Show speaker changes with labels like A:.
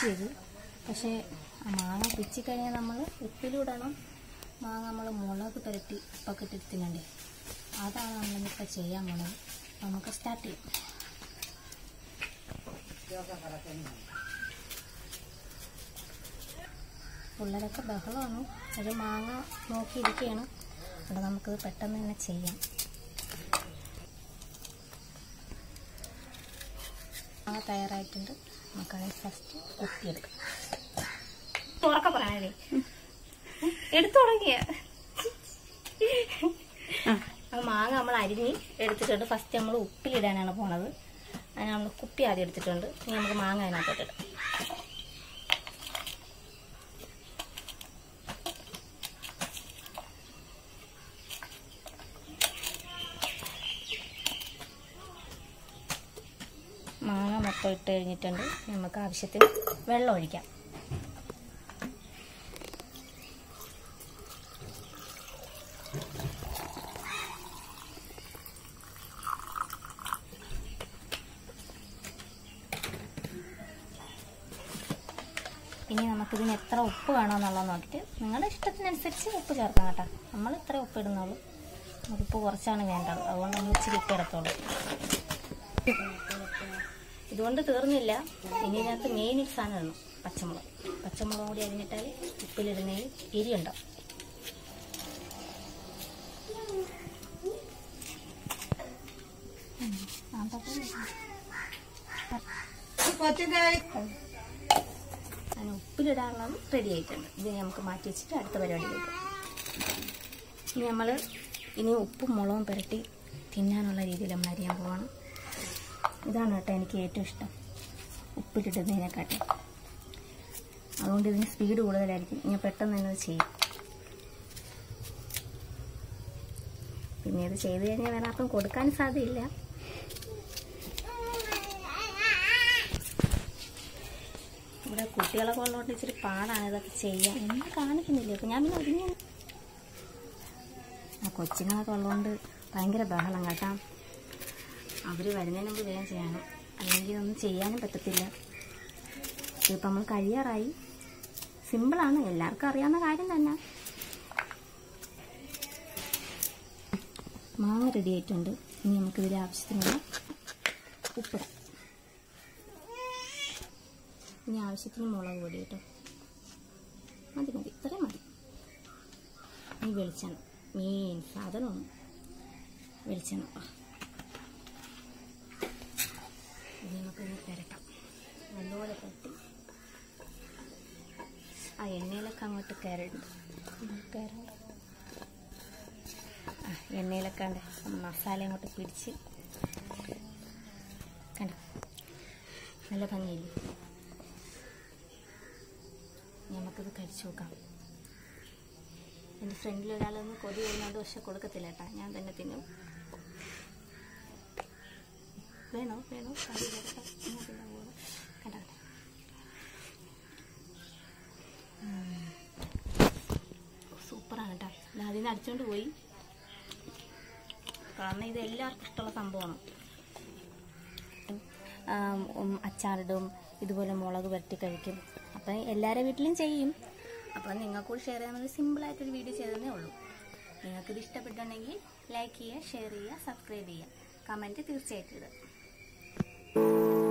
A: നോക്കിയത് പക്ഷേ ആ മാങ്ങ പിച്ചി കഴിഞ്ഞാൽ നമ്മൾ ഉപ്പിലിടണം മാങ്ങ നമ്മൾ മുളക് പുരട്ടി ഉപ്പൊക്കെ ഇട്ട് തിന്നണ്ടേ അതാണ് നമ്മളിപ്പോൾ ചെയ്യാൻ പോണത് നമുക്ക് സ്റ്റാർട്ട് ചെയ്യാം പിള്ളേരൊക്കെ ബഹളമാണ് ഒരു മാങ്ങ നോക്കിയിരിക്കുകയാണ് അവിടെ നമുക്കത് പെട്ടെന്ന് തന്നെ ചെയ്യാം മാങ്ങ തയ്യാറായിട്ടുണ്ട് നമുക്കത് ഫസ്റ്റ് കുത്തിയെടുക്കാം തുറക്ക പറയാനേ എടുത്തു തുടങ്ങിയ ആ മാങ്ങ നമ്മൾ അരിഞ്ഞ് എടുത്തിട്ടുണ്ട് ഫസ്റ്റ് നമ്മൾ ഉപ്പിലിടാനാണ് പോണത് അതിന് നമ്മൾ കുപ്പി ആദ്യം എടുത്തിട്ടുണ്ട് ഇനി നമുക്ക് മാങ്ങ അതിനകത്തോട്ട് ഇടാം മാങ്ങ മൊത്തം ഇട്ട് കഴിഞ്ഞിട്ടുണ്ട് നമുക്ക് ആവശ്യത്തിന് വെള്ളം ഒഴിക്കാം ഇനി നമുക്കിതിന് എത്ര ഉപ്പ് വേണമെന്നുള്ളത് നോക്കിയിട്ട് നിങ്ങളുടെ ഇഷ്ടത്തിനനുസരിച്ച് ഉപ്പ് ചേർക്കാം കേട്ടോ നമ്മൾ ഇത്ര ഉപ്പ് ഇടുന്നുള്ളൂ നമുക്ക് ഉപ്പ് കുറച്ചാണ് വേണ്ടത് അതുകൊണ്ട് നമ്മൾ ഇച്ചിരി ഉപ്പ് ഇടത്തുള്ളൂ ഇതുകൊണ്ട് തീർന്നില്ല ഇനി ഇതിനകത്ത് മെയിൻ സാധനം ഇടണം പച്ചമുളക് പച്ചമുളക് കൂടി അരിഞ്ഞിട്ടാൽ ഉപ്പിലിടുന്നതിൽ എരിയുണ്ടാവും ഉം. ആ, പച്ചമുളക്. അതിന് ഉപ്പിലിടാനുള്ളത് റെഡി ആയിട്ടുണ്ട് ഇത് നമുക്ക് മാറ്റി വെച്ചിട്ട് അടുത്ത പരിപാടിയിലേക്ക് ഇനി നമ്മൾ ഇനി ഉപ്പും മുളകും പുരട്ടി തിന്നാനുള്ള രീതിയിൽ നമ്മൾ അരിയാൻ പോവാണ് ഇതാണ് കേട്ടോ എനിക്ക് ഏറ്റവും ഇഷ്ടം ഉപ്പിലിടുന്നതിനെക്കാട്ടി അതുകൊണ്ട് ഇതിന് സ്പീഡ് കൂടുതലായിരിക്കും ഞാൻ പെട്ടെന്ന് തന്നെ ഇത് ചെയ്യും പിന്നെ ഇത് ചെയ്ത് കഴിഞ്ഞാൽ വേറെ ആർക്കും കൊടുക്കാൻ സാധ്യതയില്ല ഇവിടെ കുട്ടികളൊക്കെ ഉള്ളതുകൊണ്ട് ഇച്ചിരി പാടാണ് ഇതൊക്കെ ചെയ്യാൻ എന്നെ കാണിക്കുന്നില്ല ഇപ്പം ഞാൻ പിന്നെ ഒരുങ്ങി ആ കൊച്ചുങ്ങളൊക്കെ ഉള്ളതുകൊണ്ട് ഭയങ്കര ബഹളം കേട്ടാ അവർ വരുന്നതിന് മുമ്പ് വേഗം ചെയ്യണം അല്ലെങ്കിൽ ഒന്നും ചെയ്യാനും പറ്റത്തില്ല ഇതിപ്പോൾ നമ്മൾ കഴിയാറായി സിമ്പിളാണ് എല്ലാവർക്കും അറിയാവുന്ന കാര്യം തന്നെ മാങ്ങ റെഡി ആയിട്ടുണ്ട് ഇനി നമുക്ക് ഇതിൽ ആവശ്യത്തിനുള്ള ഉപ്പിടാം ഇനി ആവശ്യത്തിന് മുളക് പൊടി കേട്ടോ മതി മതി ഇത്രയും മതി ഇനി വെളിച്ചെണ്ണ മെയിൻ സാധനമാണ് വെളിച്ചെണ്ണ ആ. ഇനി നമുക്കൊന്ന് പുരട്ടാം നല്ലപോലെ പുരട്ടി ആ എണ്ണയിലൊക്കെ അങ്ങോട്ട് കയറുണ്ട് കയറണ്ട ആ എണ്ണയിലൊക്കെ ഉണ്ട് മസാല അങ്ങോട്ട് പിടിച്ച് കണ്ടോ നല്ല ഭംഗിയില്ലേ നമുക്കിത് കഴിച്ചു നോക്കാം എൻ്റെ ഫ്രണ്ടിൽ ഒരാളൊന്നും കൊതി വരുന്നുണ്ട് പക്ഷെ കൊടുക്കത്തില്ല കേട്ടാ ഞാൻ തന്നെ തിന്നും വേണോ വേണോ കറി ചേർക്കാം ഞാൻ തിന്നാൻ പോകണം കണ്ടാ സൂപ്പറാണ് കേട്ടോ അതിൽ നിന്ന് അടിച്ചോണ്ട് പോയി കാരണം ഇത് എല്ലാവർക്കും ഇഷ്ടമുള്ള സംഭവമാണ് ആം, ഉം, അച്ചാറിടും ഇതുപോലെ മുളക് പുരട്ടി കഴിക്കും അപ്പം എല്ലാവരുടെ വീട്ടിലും ചെയ്യും അപ്പം നിങ്ങൾക്കൂടി ഷെയർ ചെയ്യാൻ വേണ്ടി സിമ്പിളായിട്ടൊരു വീഡിയോ ചെയ്തതേ ഉള്ളൂ നിങ്ങൾക്കിത് ഇഷ്ടപ്പെട്ടുണ്ടെങ്കിൽ ലൈക്ക് ചെയ്യുക ഷെയർ ചെയ്യുക സബ്സ്ക്രൈബ് ചെയ്യുക കമൻറ്റ് തീർച്ചയായിട്ടും ഇടുക